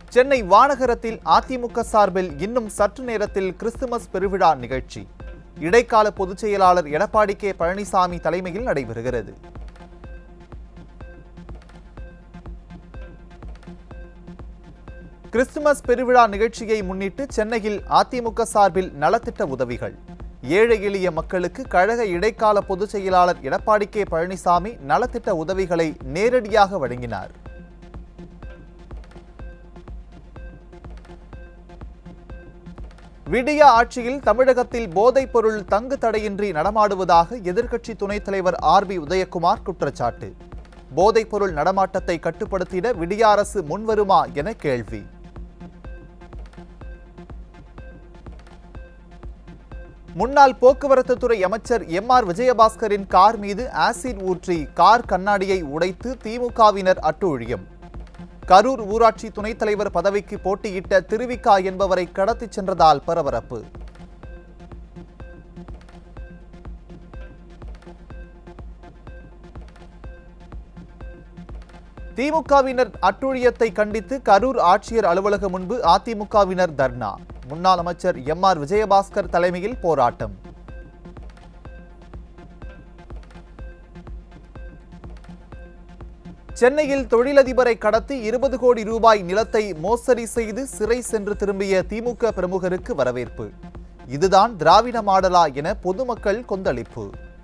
சென்னை வானகரத்தில் அதிமுக சார்பில் இன்னும் சற்று நேரத்தில் கிறிஸ்துமஸ் பெருவிழா நிகழ்ச்சி இடைக்கால பொதுச் செயலாளர் எடப்பாடி கே பழனிசாமி தலைமையில் நடைபெறுகிறது கிறிஸ்துமஸ் பெருவிழா நிகழ்ச்சியை முன்னிட்டு சென்னையில் அதிமுக சார்பில் நலத்திட்ட உதவிகள் ஏழை எளிய மக்களுக்கு கழக இடைக்கால பொதுச் செயலாளர் எடப்பாடி கே பழனிசாமி நலத்திட்ட உதவிகளை நேரடியாக வழங்கினார் விடிய ஆட்சியில் தமிழகத்தில் போதைப் பொருள் தங்கு தடையின்றி நடமாடுவதாக எதிர்க்கட்சி துணைத் தலைவர் ஆர் பி உதயகுமார் குற்றச்சாட்டு போதைப் பொருள் நடமாட்டத்தை கட்டுப்படுத்திட விடிய அரசு முன்வருமா என கேள்வி முன்னாள் போக்குவரத்து துறை அமைச்சர் எம் ஆர் விஜயபாஸ்கரின் கார் மீது ஆசிட் ஊற்றி கார் கண்ணாடியை உடைத்து திமுகவினர் அட்டூழியம் கரூர் ஊராட்சி துணைத் தலைவர் பதவிக்கு போட்டியிட்ட திருவிக்கா என்பவரை கடத்திச் சென்றதால் பரபரப்பு திமுகவினர் அட்டூழியத்தை கண்டித்து கரூர் ஆட்சியர் அலுவலகம் முன்பு அதிமுகவினர் தர்ணா முன்னாள் அமைச்சர் எம் ஆர் விஜயபாஸ்கர் தலைமையில் போராட்டம் சென்னையில் தொழிலதிபரை கடத்தி இருபது கோடி ரூபாய் நிலத்தை மோசடி செய்து சிறை சென்று திரும்பிய திமுக பிரமுகருக்கு வரவேற்பு இதுதான் திராவிட மாடலா என பொதுமக்கள் கொந்தளிப்பு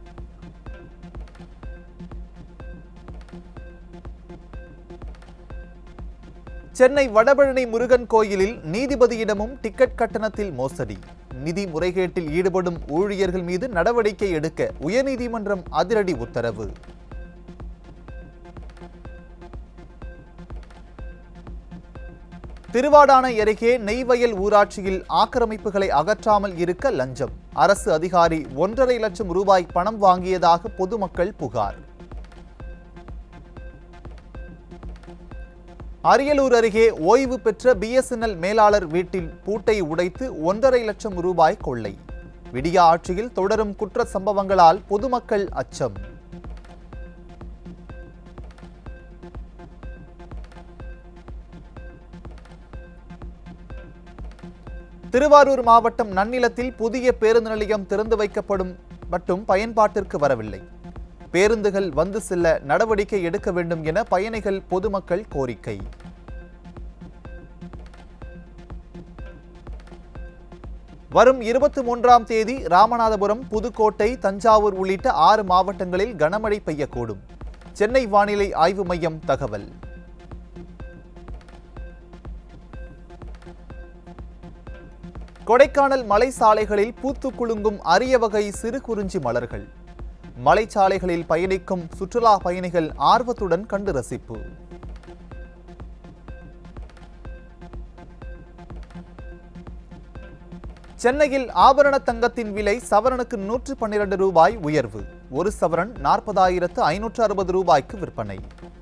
சென்னை வடபழனி முருகன் கோயிலில் நீதிபதியிடமும் டிக்கெட் கட்டணத்தில் மோசடி நிதி முறைகேட்டில் ஈடுபடும் ஊழியர்கள் மீது நடவடிக்கை எடுக்க உயர்நீதிமன்றம் அதிரடி உத்தரவு திருவாடானை அருகே நெய்வயல் ஊராட்சியில் ஆக்கிரமிப்புகளை அகற்றாமல் இருக்க லஞ்சம் அரசு அதிகாரி ஒன்றரை லட்சம் ரூபாய் பணம் வாங்கியதாக பொதுமக்கள் புகார் அரியலூர் அருகே ஓய்வு பெற்ற பிஎஸ்என்எல் மேலாளர் வீட்டில் பூட்டை உடைத்து ஒன்றரை லட்சம் ரூபாய் கொள்ளை விடிய ஆட்சியில் தொடரும் குற்ற சம்பவங்களால் பொதுமக்கள் அச்சம் திருவாரூர் மாவட்டம் நன்னிலத்தில் புதிய பேருந்து நிலையம் திறந்து வைக்கப்படும் மட்டும் பயன்பாட்டிற்கு வரவில்லை பேருந்துகள் வந்து செல்ல நடவடிக்கை எடுக்க வேண்டும் என பயணிகள் பொதுமக்கள் கோரிக்கை வரும் இருபத்தி மூன்றாம் தேதி ராமநாதபுரம் புதுக்கோட்டை தஞ்சாவூர் உள்ளிட்ட ஆறு மாவட்டங்களில் கனமழை பெய்யக்கூடும் சென்னை வானிலை ஆய்வு மையம் தகவல் கொடைக்கானல் மலை சாலைகளில் பூத்து குலுங்கும் அரிய வகை சிறு குறிஞ்சி மலர்கள் மலைச்சாலைகளில் பயணிக்கும் சுற்றுலா பயணிகள் ஆர்வத்துடன் கண்டு ரசிப்பு சென்னையில் ஆபரண தங்கத்தின் விலை சவரனுக்கு நூற்று பன்னிரண்டு ரூபாய் உயர்வு ஒரு சவரன் நாற்பதாயிரத்து ஐநூற்று அறுபது ரூபாய்க்கு விற்பனை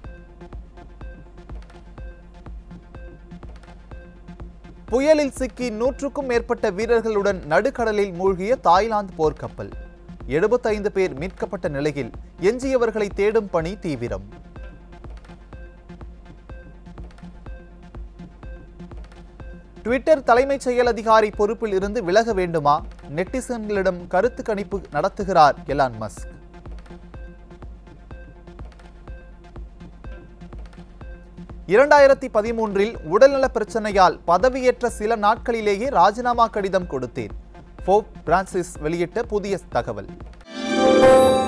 புயலில் சிக்கி நூற்றுக்கும் மேற்பட்ட வீரர்களுடன் நடுக்கடலில் மூழ்கிய தாய்லாந்து போர்க்கப்பல் எழுபத்தைந்து பேர் மீட்கப்பட்ட நிலையில் எஞ்சியவர்களை தேடும் பணி தீவிரம் ட்விட்டர் தலைமைச் செயல் அதிகாரி பொறுப்பில் இருந்து விலக வேண்டுமா நெட்டிசன்களிடம் கருத்து கணிப்பு நடத்துகிறார் எலான் மஸ்க் இரண்டாயிரத்தி பதிமூன்றில் உடல்நல பிரச்சனையால் பதவியேற்ற சில நாட்களிலேயே ராஜினாமா கடிதம் கொடுத்தேன் போப் பிரான்சிஸ் வெளியிட்ட புதிய தகவல்